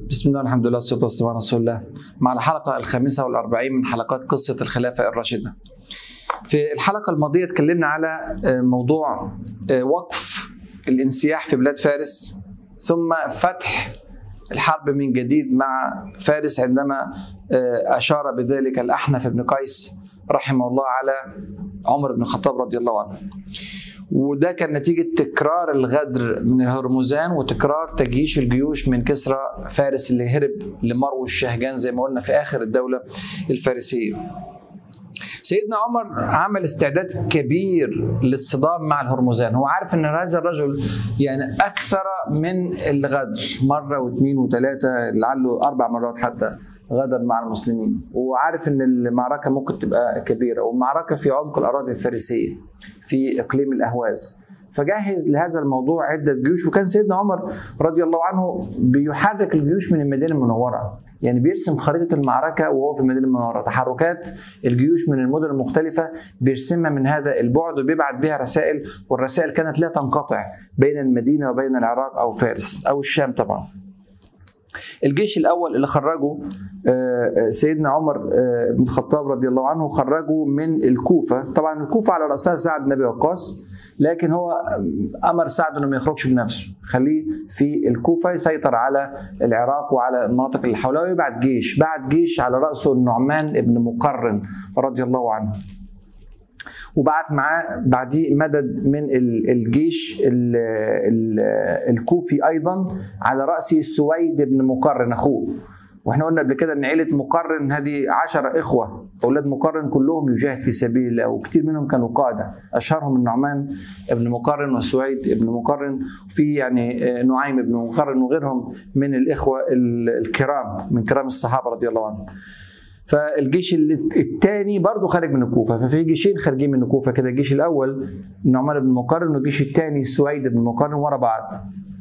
بسم الله الحمد لله والصلاة والسلام على رسول الله مع الحلقة الخامسة والأربعين من حلقات قصة الخلافة الراشدة في الحلقة الماضية اتكلمنا على موضوع وقف الانسياح في بلاد فارس ثم فتح الحرب من جديد مع فارس عندما أشار بذلك الأحنف بن قيس رحمه الله على عمر بن الخطاب رضي الله عنه وده كان نتيجة تكرار الغدر من الهرمزان وتكرار تجيش الجيوش من كسرى فارس اللي هرب لمرو الشهجان زي ما قلنا في آخر الدولة الفارسية سيدنا عمر عمل استعداد كبير للصدام مع الهرمزان هو عارف ان هذا الرجل يعني اكثر من الغدر مره واثنين وثلاثه لعله اربع مرات حتى غدر مع المسلمين وعارف ان المعركه ممكن تبقى كبيره والمعركه في عمق الاراضي الفارسيه في اقليم الاهواز فجهز لهذا الموضوع عدة جيوش وكان سيدنا عمر رضي الله عنه بيحرك الجيوش من المدينة المنورة يعني بيرسم خريطة المعركة وهو في المدينة المنورة تحركات الجيوش من المدن المختلفة بيرسمها من هذا البعد وبيبعت بها رسائل والرسائل كانت لا تنقطع بين المدينة وبين العراق أو فارس أو الشام طبعا الجيش الاول اللي خرجه سيدنا عمر بن الخطاب رضي الله عنه خرجه من الكوفه طبعا الكوفه على راسها سعد بن ابي وقاص لكن هو امر سعد انه ما يخرجش بنفسه خليه في الكوفه يسيطر على العراق وعلى المناطق اللي حولها ويبعت جيش بعت جيش على راسه النعمان بن مقرن رضي الله عنه وبعت معاه بعديه مدد من الجيش الكوفي ايضا على راسه سويد بن مقرن اخوه واحنا قلنا قبل كده ان عيله مقرن هذه عشرة اخوه اولاد مقرن كلهم يجاهد في سبيل الله وكثير منهم كانوا قاده اشهرهم النعمان بن مقرن وسويد بن مقرن وفي يعني نعيم بن مقرن وغيرهم من الاخوه الكرام من كرام الصحابه رضي الله عنهم فالجيش الثاني برضه خارج من الكوفه ففي جيشين خارجين من الكوفه كده الجيش الاول النعمان بن مقرن والجيش الثاني سويد بن مقرن ورا بعض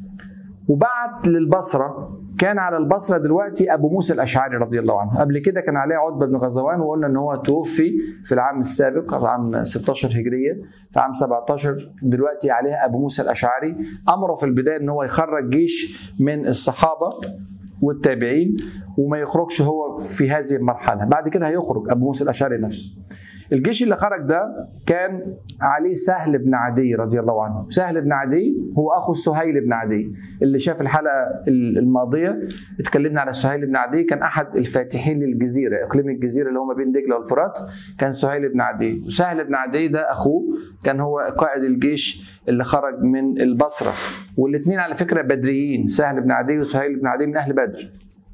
وبعت للبصره كان على البصره دلوقتي ابو موسى الاشعري رضي الله عنه قبل كده كان عليه عتبه بن غزوان وقلنا ان هو توفي في العام السابق في عام 16 هجريه في عام 17 دلوقتي عليه ابو موسى الاشعري امره في البدايه ان هو يخرج جيش من الصحابه والتابعين وما يخرجش هو في هذه المرحله بعد كده هيخرج ابو موسى الاشعري نفسه الجيش اللي خرج ده كان عليه سهل بن عدي رضي الله عنه سهل بن عدي هو اخو سهيل بن عدي اللي شاف الحلقه الماضيه اتكلمنا على سهيل بن عدي كان احد الفاتحين للجزيره اقليم الجزيره اللي هو ما بين دجله والفرات كان سهيل بن عدي وسهل بن عدي ده اخوه كان هو قائد الجيش اللي خرج من البصره والاثنين على فكره بدريين سهل بن عدي وسهيل بن عدي من اهل بدر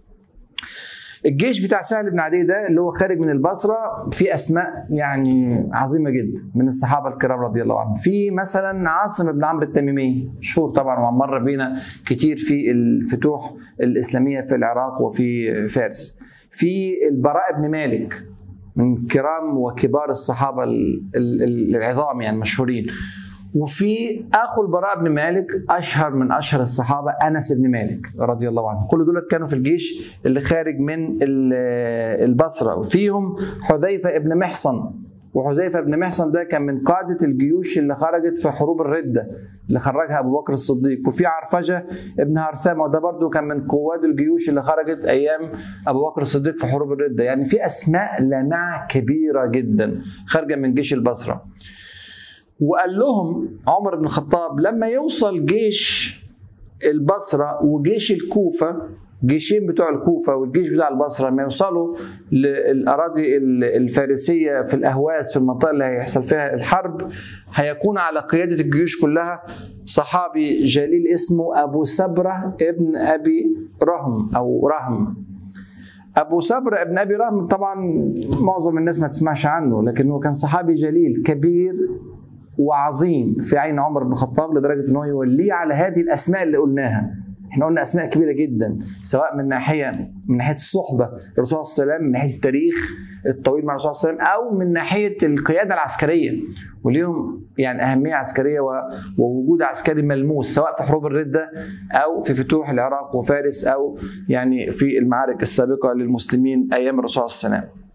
الجيش بتاع سهل بن عدي ده اللي هو خارج من البصره في اسماء يعني عظيمه جدا من الصحابه الكرام رضي الله عنهم في مثلا عاصم بن عمرو التميمي مشهور طبعا ومر بينا كتير في الفتوح الاسلاميه في العراق وفي فارس في البراء بن مالك من كرام وكبار الصحابه العظام يعني مشهورين وفي اخو البراء بن مالك اشهر من اشهر الصحابه انس بن مالك رضي الله عنه كل دول كانوا في الجيش اللي خارج من البصره وفيهم حذيفه بن محصن وحذيفه بن محصن ده كان من قاده الجيوش اللي خرجت في حروب الرده اللي خرجها ابو بكر الصديق وفي عرفجه ابن هرثمه وده برضو كان من قواد الجيوش اللي خرجت ايام ابو بكر الصديق في حروب الرده يعني في اسماء لامعه كبيره جدا خارجه من جيش البصره وقال لهم عمر بن الخطاب لما يوصل جيش البصرة وجيش الكوفة جيشين بتوع الكوفة والجيش بتاع البصرة لما يوصلوا للأراضي الفارسية في الأهواز في المنطقة اللي هيحصل فيها الحرب هيكون على قيادة الجيوش كلها صحابي جليل اسمه أبو سبرة ابن أبي رهم أو رهم ابو صبر ابن ابي رهم طبعا معظم الناس ما تسمعش عنه لكنه كان صحابي جليل كبير وعظيم في عين عمر بن الخطاب لدرجه ان هو يوليه على هذه الاسماء اللي قلناها احنا قلنا اسماء كبيره جدا سواء من ناحيه من ناحيه الصحبه للرسول صلى الله عليه وسلم من ناحيه التاريخ الطويل مع الرسول صلى الله عليه وسلم او من ناحيه القياده العسكريه وليهم يعني اهميه عسكريه ووجود عسكري ملموس سواء في حروب الرده او في فتوح العراق وفارس او يعني في المعارك السابقه للمسلمين ايام الرسول صلى الله عليه وسلم.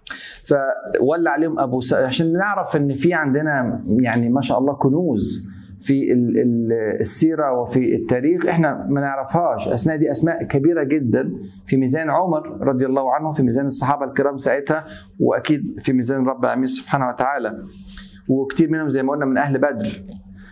فولى عليهم ابو س... عشان نعرف ان في عندنا يعني ما شاء الله كنوز في السيره وفي التاريخ احنا ما نعرفهاش اسماء دي اسماء كبيره جدا في ميزان عمر رضي الله عنه في ميزان الصحابه الكرام ساعتها واكيد في ميزان رب العالمين سبحانه وتعالى وكتير منهم زي ما قلنا من اهل بدر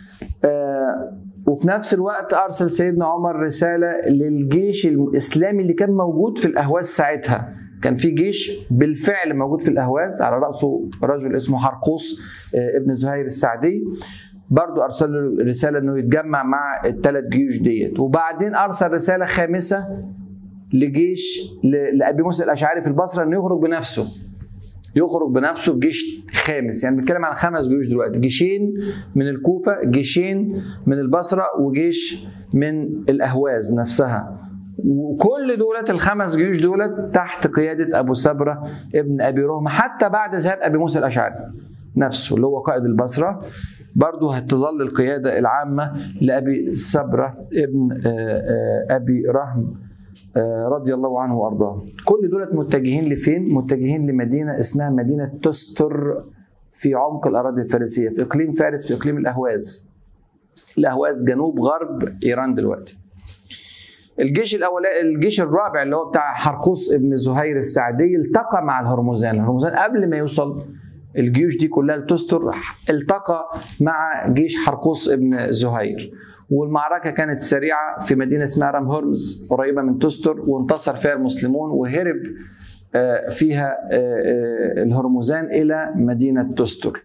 آه وفي نفس الوقت ارسل سيدنا عمر رساله للجيش الاسلامي اللي كان موجود في الاهواز ساعتها كان في جيش بالفعل موجود في الاهواز على راسه رجل اسمه حرقوس ابن زهير السعدي برضو ارسل له رساله انه يتجمع مع الثلاث جيوش ديت وبعدين ارسل رساله خامسه لجيش لابي موسى الاشعري في البصره انه يخرج بنفسه يخرج بنفسه بجيش خامس يعني بنتكلم عن خمس جيوش دلوقتي جيشين من الكوفه جيشين من البصره وجيش من الاهواز نفسها وكل دولت الخمس جيوش دولت تحت قياده ابو سبره ابن ابي رهم حتى بعد ذهاب ابي موسى الاشعري نفسه اللي هو قائد البصره برضه هتظل القيادة العامة لأبي سبرة ابن أبي رهم رضي الله عنه وأرضاه كل دولت متجهين لفين؟ متجهين لمدينة اسمها مدينة تستر في عمق الأراضي الفارسية في إقليم فارس في إقليم الأهواز الأهواز جنوب غرب إيران دلوقتي الجيش الاولاني الجيش الرابع اللي هو بتاع حرقوس ابن زهير السعدي التقى مع الهرمزان الهرمزان قبل ما يوصل الجيوش دي كلها لتستر التقى مع جيش حرقوس ابن زهير والمعركة كانت سريعة في مدينة اسمها رام هرمز قريبة من تستر وانتصر فيها المسلمون وهرب فيها الهرمزان إلى مدينة تستر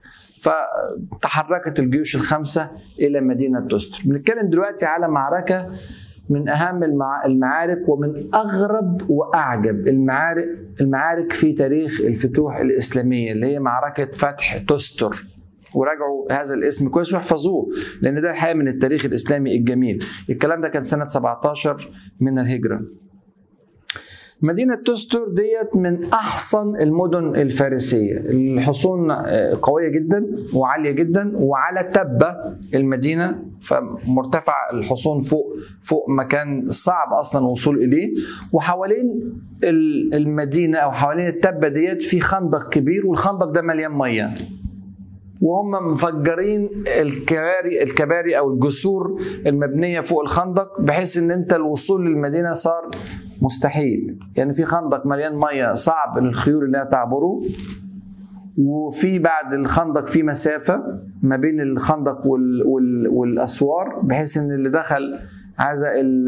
فتحركت الجيوش الخمسة إلى مدينة تستر بنتكلم دلوقتي على معركة من اهم المعارك ومن اغرب واعجب المعارك المعارك في تاريخ الفتوح الاسلاميه اللي هي معركه فتح تستر وراجعوا هذا الاسم كويس واحفظوه لان ده الحقيقه من التاريخ الاسلامي الجميل الكلام ده كان سنه 17 من الهجره مدينة تستر ديت من أحصن المدن الفارسية الحصون قوية جدا وعالية جدا وعلى تبة المدينة فمرتفع الحصون فوق فوق مكان صعب أصلا الوصول إليه وحوالين المدينة أو حوالين التبة ديت في خندق كبير والخندق ده مليان مية وهم مفجرين الكباري الكباري او الجسور المبنيه فوق الخندق بحيث ان انت الوصول للمدينه صار مستحيل يعني في خندق مليان ميه صعب للخيول انها تعبره وفي بعد الخندق في مسافه ما بين الخندق وال وال والاسوار بحيث ان اللي دخل هذا ال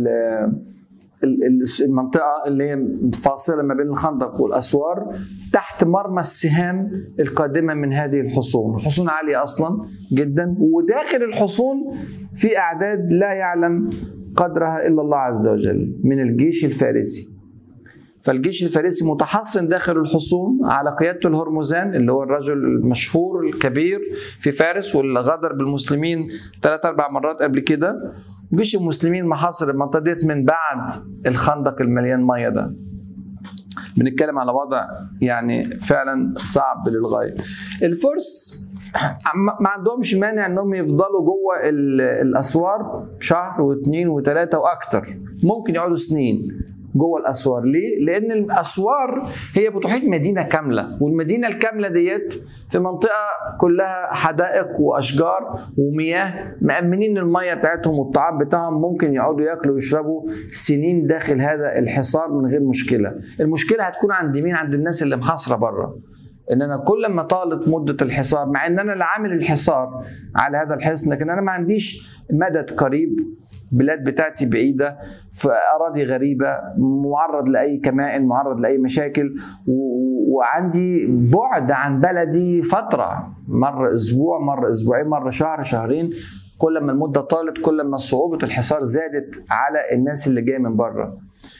ال المنطقة اللي هي فاصلة ما بين الخندق والأسوار تحت مرمى السهام القادمة من هذه الحصون الحصون عالية أصلا جدا وداخل الحصون في أعداد لا يعلم قدرها إلا الله عز وجل من الجيش الفارسي فالجيش الفارسي متحصن داخل الحصون على قيادته الهرمزان اللي هو الرجل المشهور الكبير في فارس واللي غدر بالمسلمين ثلاث اربع مرات قبل كده جيش المسلمين محاصر المنطقه ديت من بعد الخندق المليان ميه ده بنتكلم على وضع يعني فعلا صعب للغايه الفرس ما عندهمش مانع انهم يفضلوا جوه الاسوار شهر واثنين وثلاثه واكثر ممكن يقعدوا سنين جوه الاسوار ليه لان الاسوار هي بتحيط مدينه كامله والمدينه الكامله ديت في منطقه كلها حدائق واشجار ومياه مامنين الميه بتاعتهم والطعام بتاعهم ممكن يقعدوا ياكلوا ويشربوا سنين داخل هذا الحصار من غير مشكله المشكله هتكون عند مين عند الناس اللي محاصره بره ان انا كل ما طالت مده الحصار مع ان انا اللي عامل الحصار على هذا الحصن لكن انا ما عنديش مدد قريب بلاد بتاعتي بعيده في اراضي غريبه معرض لاي كمائن معرض لاي مشاكل وعندي بعد عن بلدي فتره مره اسبوع مره اسبوعين مره شهر شهرين كل ما المده طالت كل ما صعوبه الحصار زادت على الناس اللي جايه من بره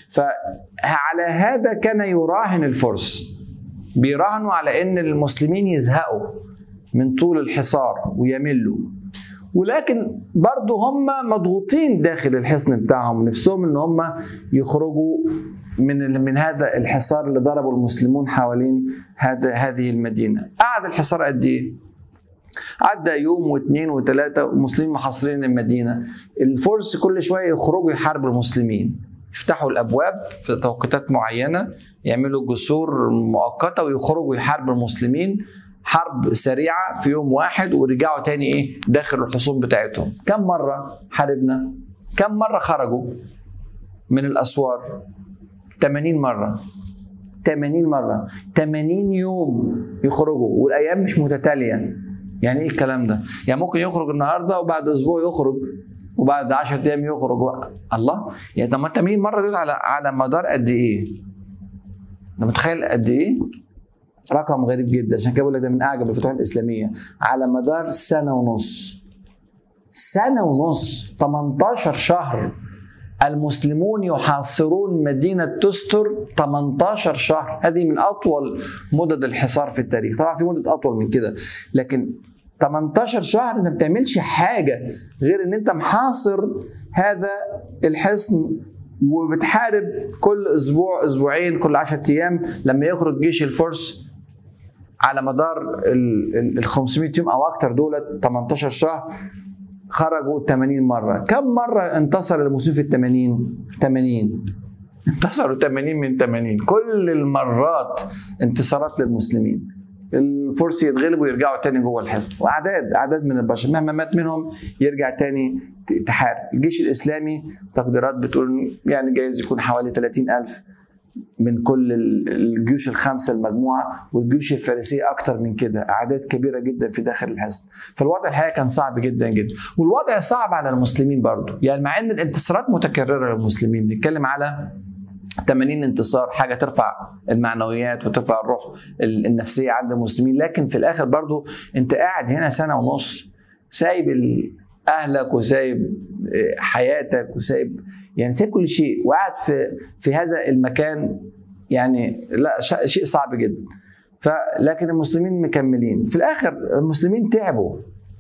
فعلى هذا كان يراهن الفرس بيراهنوا على ان المسلمين يزهقوا من طول الحصار ويملوا ولكن برضه هم مضغوطين داخل الحصن بتاعهم نفسهم ان هم يخرجوا من من هذا الحصار اللي ضربه المسلمون حوالين هذا هذه المدينه قعد الحصار قد ايه عدى يوم واثنين وثلاثة والمسلمين محاصرين المدينة الفرس كل شوية يخرجوا يحاربوا المسلمين يفتحوا الأبواب في توقيتات معينة يعملوا جسور مؤقتة ويخرجوا يحاربوا المسلمين حرب سريعه في يوم واحد ورجعوا تاني ايه داخل الحصون بتاعتهم كم مره حاربنا كم مره خرجوا من الاسوار 80 مره 80 مره 80 يوم يخرجوا والايام مش متتاليه يعني ايه الكلام ده يعني ممكن يخرج النهارده وبعد اسبوع يخرج وبعد 10 ايام يخرج الله يعني طب ما 80 مره دول على على مدار قد ايه انت متخيل قد ايه رقم غريب جدا عشان كده بقول لك ده من اعجب الفتوح الاسلاميه على مدار سنه ونص سنه ونص 18 شهر المسلمون يحاصرون مدينة تستر 18 شهر هذه من أطول مدد الحصار في التاريخ طبعا في مدة أطول من كده لكن 18 شهر انت ما بتعملش حاجه غير ان انت محاصر هذا الحصن وبتحارب كل اسبوع اسبوعين كل 10 ايام لما يخرج جيش الفرس على مدار ال 500 يوم او اكتر دولت 18 شهر خرجوا 80 مره كم مره انتصر المسلمين في ال 80 80 انتصروا 80 من 80 كل المرات انتصارات للمسلمين الفرس يتغلبوا ويرجعوا تاني جوه الحصن واعداد اعداد من البشر مهما مات منهم يرجع تاني تحارب الجيش الاسلامي تقديرات بتقول يعني جايز يكون حوالي 30000 من كل الجيوش الخمسه المجموعه والجيوش الفارسيه اكتر من كده اعداد كبيره جدا في داخل الحصن فالوضع الحقيقه كان صعب جدا جدا والوضع صعب على المسلمين برضه يعني مع ان الانتصارات متكرره للمسلمين بنتكلم على 80 انتصار حاجه ترفع المعنويات وترفع الروح النفسيه عند المسلمين لكن في الاخر برضو انت قاعد هنا سنه ونص سايب اهلك وسايب حياتك وسايب يعني سايب كل شيء وقاعد في في هذا المكان يعني لا شيء صعب جدا فلكن المسلمين مكملين في الاخر المسلمين تعبوا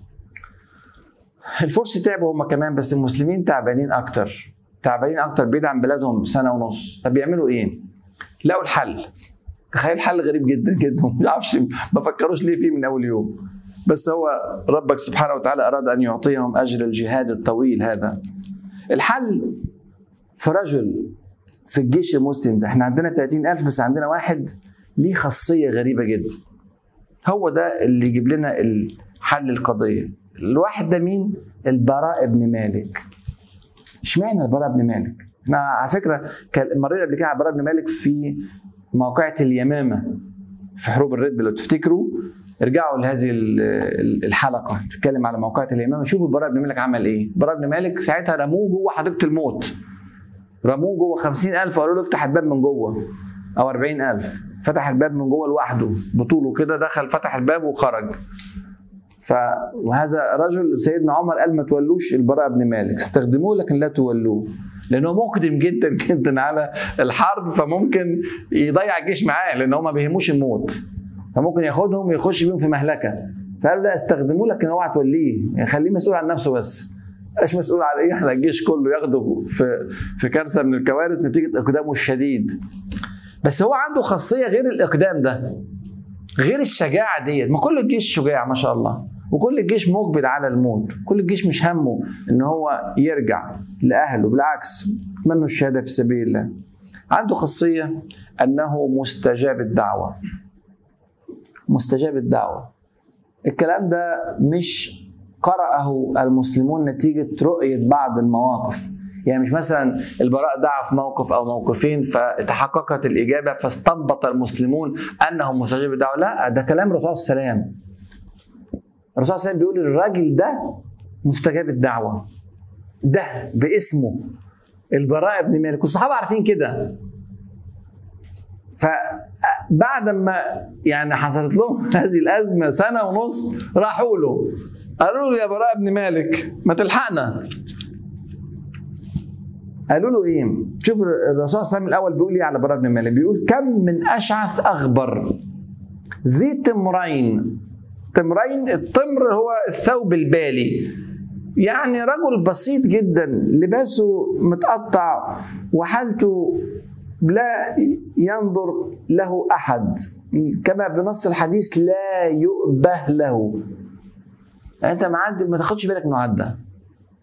الفرس تعبوا هم كمان بس المسلمين تعبانين اكتر تعبانين اكتر بعيد عن بلادهم سنه ونص طب بيعملوا ايه؟ لقوا الحل تخيل حل غريب جدا جدا ما يعرفش ما فكروش ليه فيه من اول يوم بس هو ربك سبحانه وتعالى اراد ان يعطيهم اجر الجهاد الطويل هذا الحل في رجل في الجيش المسلم ده احنا عندنا 30000 بس عندنا واحد ليه خاصيه غريبه جدا هو ده اللي يجيب لنا حل القضيه الواحد ده مين البراء بن مالك اشمعنى البراء بن مالك؟ احنا على فكره مرينا قبل كده على البراء بن مالك في موقعة اليمامه في حروب الردة لو تفتكروا ارجعوا لهذه الحلقه نتكلم على موقعة اليمامه شوفوا البراء بن مالك عمل ايه البراء بن مالك ساعتها رموه جوه حديقه الموت رموه جوه 50000 وقالوا له افتح الباب من جوه او 40000 فتح الباب من جوه لوحده بطوله كده دخل فتح الباب وخرج ف وهذا رجل سيدنا عمر قال ما تولوش البراء بن مالك استخدموه لكن لا تولوه لانه مقدم جدا جدا على الحرب فممكن يضيع الجيش معاه لان هو ما بيهموش الموت فممكن ياخدهم ويخش بيهم في مهلكه فقالوا لا استخدموه لكن اوعى توليه يعني خليه مسؤول عن نفسه بس مش مسؤول على ايه على الجيش كله ياخده في في كارثه من الكوارث نتيجه اقدامه الشديد بس هو عنده خاصيه غير الاقدام ده غير الشجاعه ديت ما كل الجيش شجاع ما شاء الله وكل الجيش مقبل على الموت كل الجيش مش همه ان هو يرجع لاهله بالعكس يتمنوا الشهاده في سبيل الله عنده خاصيه انه مستجاب الدعوه مستجاب الدعوه الكلام ده مش قرأه المسلمون نتيجة رؤية بعض المواقف يعني مش مثلا البراء دعا في موقف او موقفين فتحققت الاجابه فاستنبط المسلمون انه مستجاب الدعوه لا ده كلام الرسول صلى الله عليه وسلم الرسول صلى الله عليه وسلم بيقول الراجل ده مستجاب الدعوه ده باسمه البراء بن مالك والصحابه عارفين كده فبعد ما يعني حصلت لهم هذه الازمه سنه ونص راحوا له قالوا له يا براء بن مالك ما تلحقنا قالوا له ايه؟ شوف الرسول صلى الله عليه وسلم الاول بيقول ايه على براء بن مالك؟ بيقول كم من اشعث اغبر ذي تمرين تمرين التمر هو الثوب البالي يعني رجل بسيط جدا لباسه متقطع وحالته لا ينظر له احد كما بنص الحديث لا يؤبه له يعني انت معدي ما تاخدش بالك انه عدى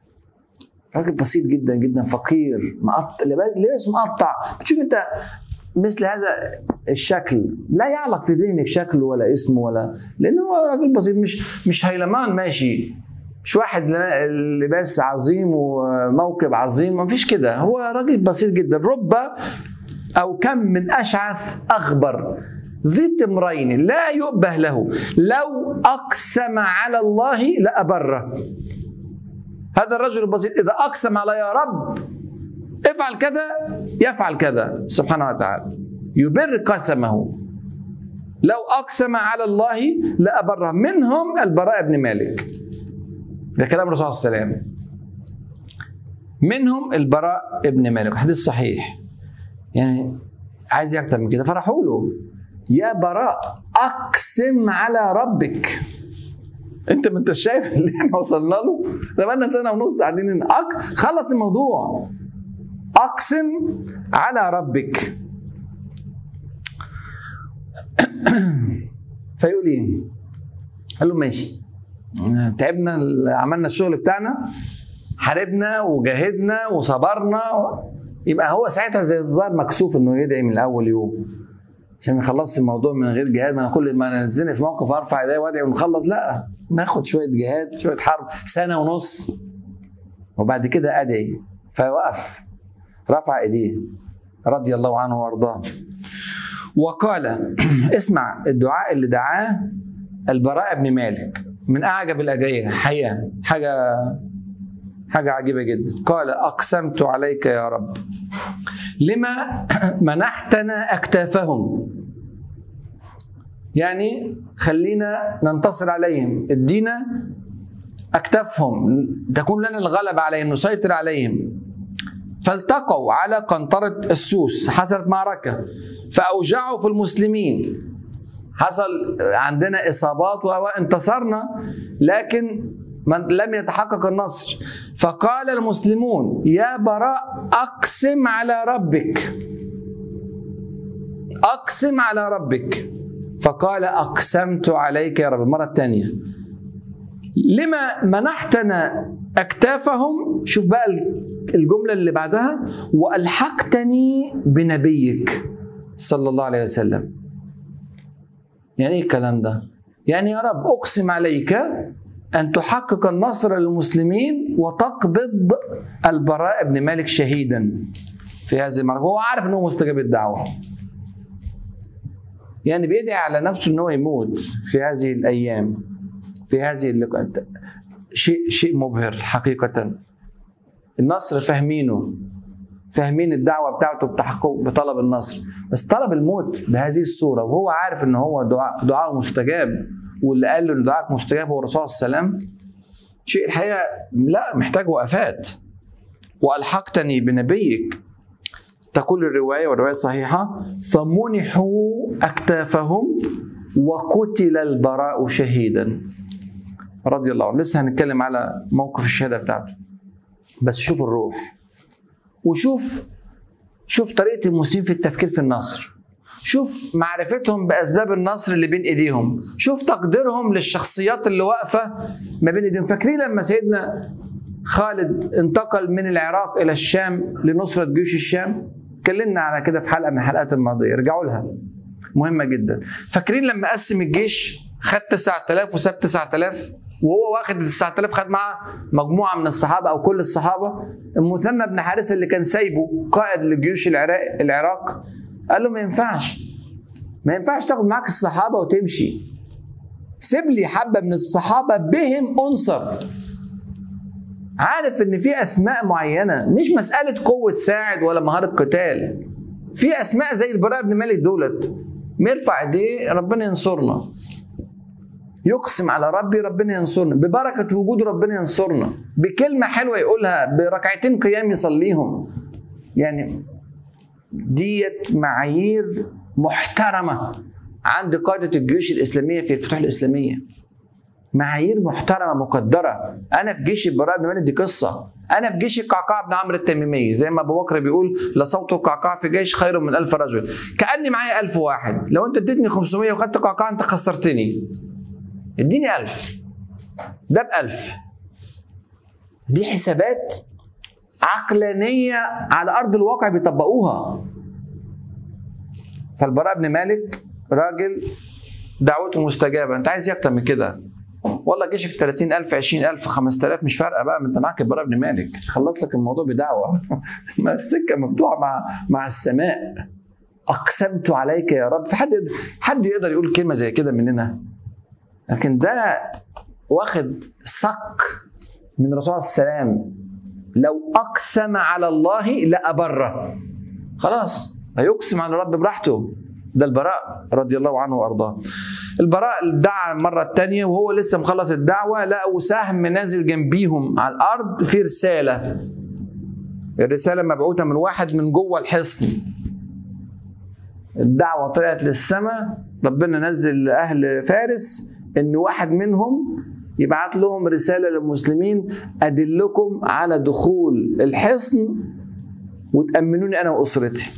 راجل بسيط جدا جدا فقير مقطع لباسه مقطع بتشوف انت مثل هذا الشكل لا يعلق في ذهنك شكل ولا اسم ولا لانه هو راجل بسيط مش مش هيلمان ماشي مش واحد لباس عظيم وموكب عظيم ما فيش كده هو راجل بسيط جدا رب او كم من اشعث اخبر ذي تمرين لا يؤبه له لو اقسم على الله لابره هذا الرجل البسيط اذا اقسم على يا رب افعل كذا يفعل كذا سبحانه وتعالى يبر قسمه لو اقسم على الله لابره منهم البراء بن مالك ده كلام الرسول صلى الله عليه وسلم منهم البراء ابن مالك حديث صحيح يعني عايز اكتر من كده فراحوا له يا براء اقسم على ربك انت ما انت شايف اللي احنا وصلنا له ده بقالنا سنه ونص قاعدين أك... خلص الموضوع اقسم على ربك فيقول ايه؟ قال له ماشي تعبنا عملنا الشغل بتاعنا حاربنا وجاهدنا وصبرنا يبقى هو ساعتها زي الظاهر مكسوف انه يدعي من اول يوم عشان نخلص الموضوع من غير جهاد ما كل ما نتزنق في موقف ارفع ايدي وادعي ونخلص لا ناخد شويه جهاد شويه حرب سنه ونص وبعد كده ادعي فوقف رفع ايديه رضي الله عنه وارضاه وقال اسمع الدعاء اللي دعاه البراء بن مالك من اعجب الادعيه حقيقه حاجه حاجه عجيبه جدا قال اقسمت عليك يا رب لما منحتنا اكتافهم يعني خلينا ننتصر عليهم ادينا اكتافهم تكون لنا الغلبه عليهم نسيطر عليهم فالتقوا على قنطرة السوس حصلت معركة فأوجعوا في المسلمين حصل عندنا إصابات وانتصرنا لكن من لم يتحقق النصر فقال المسلمون يا براء أقسم على ربك أقسم على ربك فقال أقسمت عليك يا رب المرة الثانية لما منحتنا أكتافهم شوف بقى الجملة اللي بعدها وألحقتني بنبيك صلى الله عليه وسلم يعني ايه الكلام ده يعني يا رب أقسم عليك أن تحقق النصر للمسلمين وتقبض البراء بن مالك شهيدا في هذه المعركة هو عارف أنه مستجاب الدعوة يعني بيدعي على نفسه أنه يموت في هذه الأيام في هذه اللقاء شيء شيء مبهر حقيقة النصر فاهمينه فاهمين الدعوة بتاعته بتحقق بطلب النصر بس طلب الموت بهذه الصورة وهو عارف ان هو دعاء دعاء مستجاب واللي قال له ان دعائك مستجاب هو الرسول صلى الله عليه وسلم شيء الحقيقة لا محتاج وقفات وألحقتني بنبيك تقول الرواية والرواية صحيحة فمنحوا أكتافهم وقتل البراء شهيدا رضي الله عنه لسه هنتكلم على موقف الشهادة بتاعته بس شوف الروح وشوف شوف طريقة المسلمين في التفكير في النصر شوف معرفتهم بأسباب النصر اللي بين إيديهم شوف تقديرهم للشخصيات اللي واقفة ما بين إيديهم فاكرين لما سيدنا خالد انتقل من العراق إلى الشام لنصرة جيوش الشام اتكلمنا على كده في حلقة من الحلقات الماضية ارجعوا لها مهمة جدا فاكرين لما قسم الجيش خد 9000 وساب 9000 وهو واخد ال 9000 خد معاه مجموعه من الصحابه او كل الصحابه المثنى بن حارثه اللي كان سايبه قائد لجيوش العراق العراق قال له ما ينفعش ما ينفعش تاخد معاك الصحابه وتمشي سيب لي حبه من الصحابه بهم انصر عارف ان في اسماء معينه مش مساله قوه ساعد ولا مهاره قتال في اسماء زي البراء بن مالك دولت مرفع ايديه ربنا ينصرنا يقسم على ربي ربنا ينصرنا ببركة وجود ربنا ينصرنا بكلمة حلوة يقولها بركعتين قيام يصليهم يعني ديت معايير محترمة عند قادة الجيوش الإسلامية في الفتوح الإسلامية معايير محترمة مقدرة أنا في جيش البراء بن مالك دي قصة أنا في جيش القعقاع بن عمرو التميمي زي ما أبو بكر بيقول لصوت القعقاع في جيش خير من ألف رجل كأني معايا ألف واحد لو أنت اديتني 500 وخدت قعقاع أنت خسرتني اديني ألف ده بألف دي حسابات عقلانية على أرض الواقع بيطبقوها فالبراء بن مالك راجل دعوته مستجابه انت عايز ايه اكتر من كده والله جيشك 30000 20000 5000 مش فارقه بقى ما انت معاك البراء بن مالك خلص لك الموضوع بدعوه ما السكه مفتوحه مع مع السماء اقسمت عليك يا رب في حد حد يقدر يقول كلمه زي كده مننا لكن ده واخد صك من الرسول عليه السلام لو اقسم على الله لابره خلاص هيقسم على الرب براحته ده البراء رضي الله عنه وارضاه البراء دعا المرة الثانية وهو لسه مخلص الدعوة لقوا سهم نازل جنبيهم على الأرض في رسالة الرسالة مبعوثة من واحد من جوه الحصن الدعوة طلعت للسماء ربنا نزل لأهل فارس إن واحد منهم يبعت لهم رسالة للمسلمين أدلكم على دخول الحصن وتأمنوني أنا وأسرتي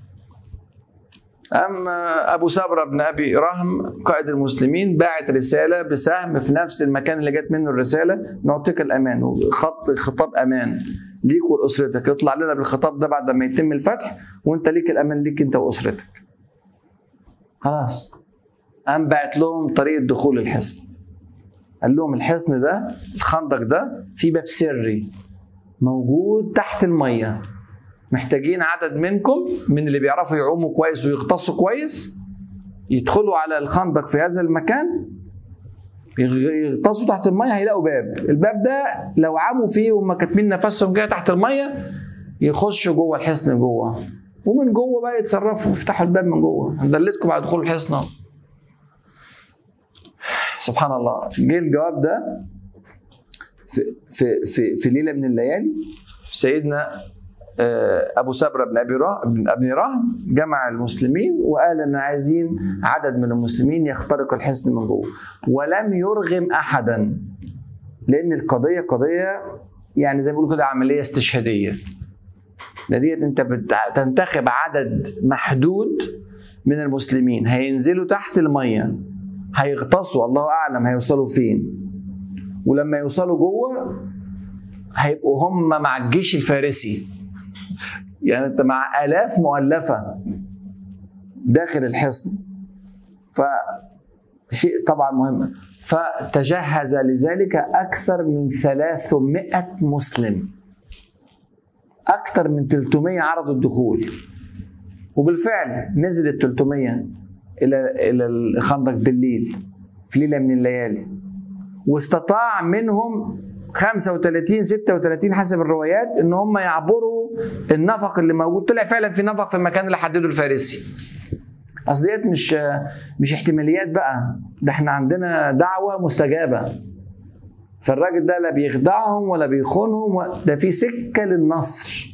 أما أبو سبرة بن أبي رهم قائد المسلمين باعت رسالة بسهم في نفس المكان اللي جت منه الرسالة نعطيك الأمان وخط خطاب أمان ليك ولأسرتك اطلع لنا بالخطاب ده بعد ما يتم الفتح وأنت ليك الأمان ليك أنت وأسرتك خلاص قام بعت لهم طريقة دخول الحصن قال لهم الحصن ده الخندق ده في باب سري موجود تحت الميه محتاجين عدد منكم من اللي بيعرفوا يعوموا كويس ويغطسوا كويس يدخلوا على الخندق في هذا المكان يغطسوا تحت الميه هيلاقوا باب الباب ده لو عاموا فيه وهم كاتمين نفسهم كده تحت الميه يخشوا جوه الحصن جوه ومن جوه بقى يتصرفوا يفتحوا الباب من جوه هندلتكم بعد دخول الحصن سبحان الله جه الجواب ده في في في, في ليله من الليالي سيدنا ابو سبره بن ابي بن ابي رهم جمع المسلمين وقال ان عايزين عدد من المسلمين يخترق الحصن من جوه ولم يرغم احدا لان القضيه قضيه يعني زي ما بيقولوا كده عمليه استشهاديه ده ديت انت بتنتخب عدد محدود من المسلمين هينزلوا تحت الميه هيغطسوا الله اعلم هيوصلوا فين ولما يوصلوا جوه هيبقوا هم مع الجيش الفارسي يعني انت مع الاف مؤلفه داخل الحصن ف شيء طبعا مهم فتجهز لذلك اكثر من 300 مسلم اكثر من 300 عرضوا الدخول وبالفعل نزل ال 300 الى الى الخندق بالليل في ليله من الليالي واستطاع منهم 35 36 حسب الروايات ان هم يعبروا النفق اللي موجود طلع فعلا في نفق في المكان اللي حدده الفارسي اصل ديت مش مش احتماليات بقى ده احنا عندنا دعوه مستجابه فالراجل ده لا بيخدعهم ولا بيخونهم ده في سكه للنصر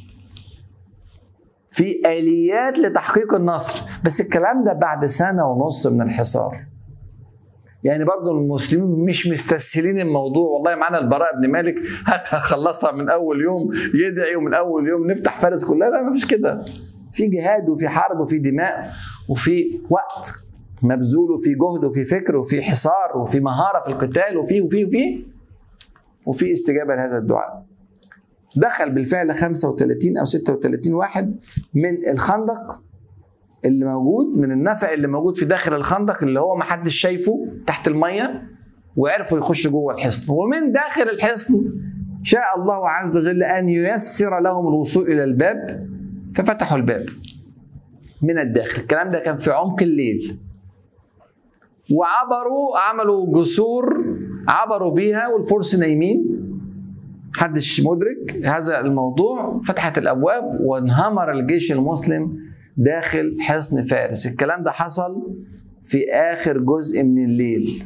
في اليات لتحقيق النصر بس الكلام ده بعد سنه ونص من الحصار يعني برضو المسلمين مش مستسهلين الموضوع والله معانا البراء بن مالك هتخلصها من اول يوم يدعي ومن اول يوم نفتح فارس كلها لا ما فيش كده في جهاد وفي حرب وفي دماء وفي وقت مبذول وفي جهد وفي فكر وفي حصار وفي مهاره في القتال وفي وفي وفي وفي استجابه لهذا الدعاء دخل بالفعل 35 او 36 واحد من الخندق اللي موجود من النفق اللي موجود في داخل الخندق اللي هو ما حدش شايفه تحت الميه وعرفوا يخشوا جوه الحصن ومن داخل الحصن شاء الله عز وجل ان ييسر لهم الوصول الى الباب ففتحوا الباب من الداخل الكلام ده كان في عمق الليل وعبروا عملوا جسور عبروا بيها والفرس نايمين محدش مدرك هذا الموضوع فتحت الابواب وانهمر الجيش المسلم داخل حصن فارس الكلام ده حصل في آخر جزء من الليل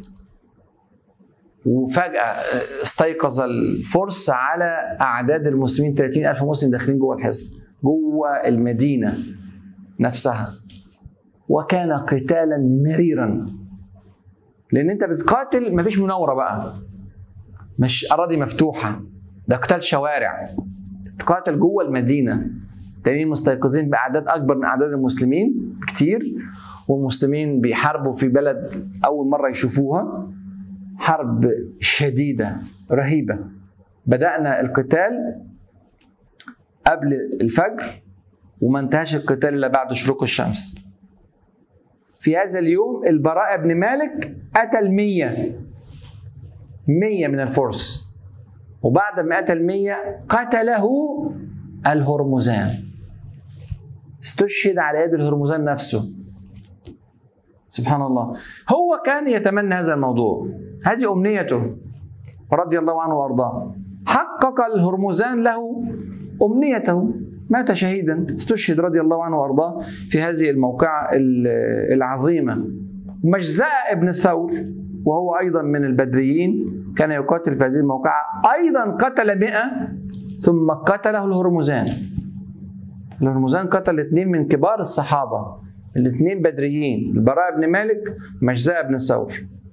وفجأة استيقظ الفرس على أعداد المسلمين 30 ألف مسلم داخلين جوه الحصن جوه المدينة نفسها وكان قتالا مريرا لأن أنت بتقاتل مفيش مناورة بقى مش أراضي مفتوحة ده قتال شوارع تقاتل جوه المدينة تانيين مستيقظين باعداد اكبر من اعداد المسلمين كتير والمسلمين بيحاربوا في بلد اول مره يشوفوها حرب شديده رهيبه بدانا القتال قبل الفجر وما انتهاش القتال الا بعد شروق الشمس في هذا اليوم البراء بن مالك قتل مية مية من الفرس وبعد ما قتل مية قتله الهرمزان استشهد على يد الهرمزان نفسه سبحان الله هو كان يتمنى هذا الموضوع هذه أمنيته رضي الله عنه وأرضاه حقق الهرمزان له أمنيته مات شهيدا استشهد رضي الله عنه وأرضاه في هذه الموقعة العظيمة مجزاء ابن الثور وهو أيضا من البدريين كان يقاتل في هذه الموقعة أيضا قتل مئة ثم قتله الهرمزان الهرمزان قتل اثنين من كبار الصحابة الاثنين بدريين البراء بن مالك مجزاء بن ثور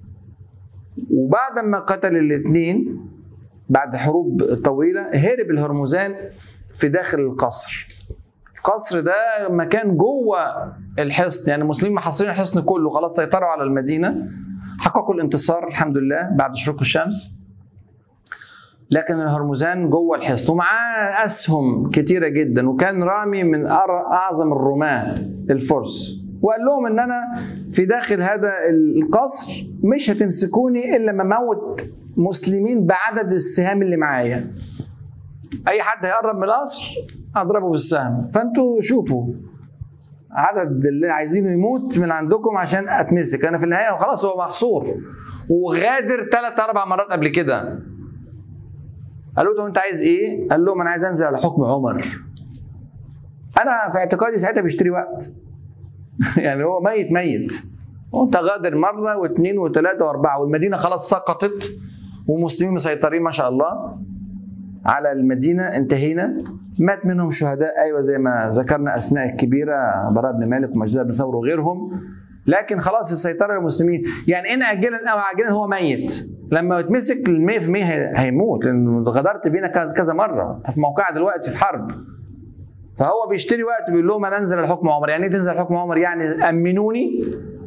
وبعد ما قتل الاثنين بعد حروب طويلة هرب الهرمزان في داخل القصر القصر ده مكان جوه الحصن يعني المسلمين محاصرين الحصن كله خلاص سيطروا على المدينة حققوا الانتصار الحمد لله بعد شروق الشمس لكن الهرمزان جوه الحصن ومعاه اسهم كتيره جدا وكان رامي من اعظم الرماه الفرس وقال لهم ان انا في داخل هذا القصر مش هتمسكوني الا ما اموت مسلمين بعدد السهام اللي معايا اي حد هيقرب من القصر اضربه بالسهم فانتوا شوفوا عدد اللي عايزينه يموت من عندكم عشان اتمسك انا في النهايه خلاص هو محصور وغادر ثلاث اربع مرات قبل كده قالوا له انت عايز ايه؟ قال لهم انا عايز انزل على حكم عمر. انا في اعتقادي ساعتها بيشتري وقت. يعني هو ميت ميت. وانت غادر مره واثنين وثلاثه واربعه والمدينه خلاص سقطت ومسلمين مسيطرين ما شاء الله على المدينه انتهينا مات منهم شهداء ايوه زي ما ذكرنا اسماء الكبيره براء بن مالك ومجزاء بن ثور وغيرهم لكن خلاص السيطره للمسلمين يعني ان اجلا او عاجلا هو ميت لما يتمسك ال 100% هيموت لان غدرت بينا كذا مره في موقعه دلوقتي في حرب فهو بيشتري وقت بيقول لهم انا انزل الحكم عمر يعني ايه تنزل الحكم عمر يعني امنوني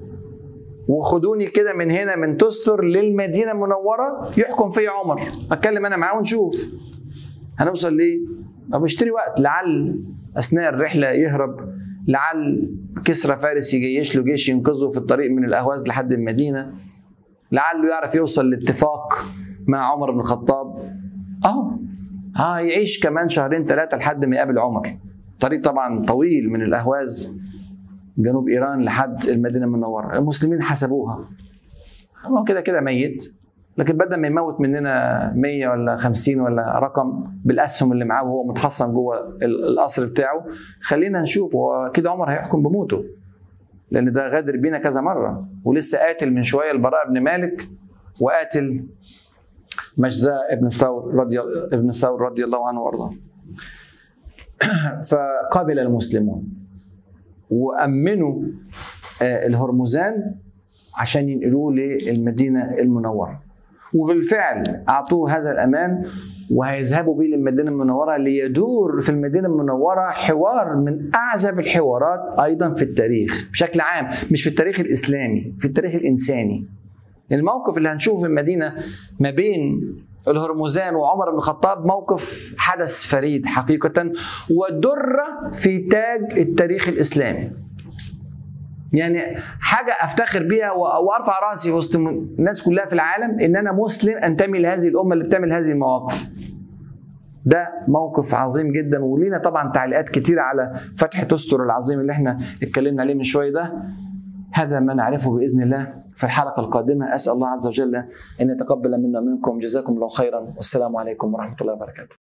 وخدوني كده من هنا من تستر للمدينه المنوره يحكم فيا عمر اتكلم انا معاه ونشوف هنوصل ليه هو بيشتري وقت لعل اثناء الرحله يهرب لعل كسرى فارس يجيش له جيش ينقذه في الطريق من الاهواز لحد المدينه لعله يعرف يوصل لاتفاق مع عمر بن الخطاب اهو اه يعيش كمان شهرين ثلاثه لحد ما يقابل عمر طريق طبعا طويل من الاهواز جنوب ايران لحد المدينه المنوره المسلمين حسبوها هو كده كده ميت لكن بدل ما يموت مننا 100 ولا 50 ولا رقم بالاسهم اللي معاه وهو متحصن جوه القصر بتاعه خلينا نشوف هو كده عمر هيحكم بموته لان ده غادر بينا كذا مره ولسه قاتل من شويه البراء بن مالك وقاتل مجزاء ابن ثور رضي ابن ثور رضي الله عنه وارضاه فقبل المسلمون وامنوا الهرمزان عشان ينقلوه للمدينه المنوره وبالفعل اعطوه هذا الامان وهيذهبوا به للمدينه المنوره ليدور في المدينه المنوره حوار من اعجب الحوارات ايضا في التاريخ بشكل عام مش في التاريخ الاسلامي في التاريخ الانساني الموقف اللي هنشوفه في المدينه ما بين الهرمزان وعمر بن الخطاب موقف حدث فريد حقيقه ودره في تاج التاريخ الاسلامي يعني حاجه افتخر بيها وارفع راسي وسط الناس كلها في العالم ان انا مسلم انتمي لهذه الامه اللي بتعمل هذه المواقف ده موقف عظيم جدا ولينا طبعا تعليقات كتير على فتح تستر العظيم اللي احنا اتكلمنا عليه من شويه ده هذا ما نعرفه باذن الله في الحلقه القادمه اسال الله عز وجل ان يتقبل منا ومنكم جزاكم الله خيرا والسلام عليكم ورحمه الله وبركاته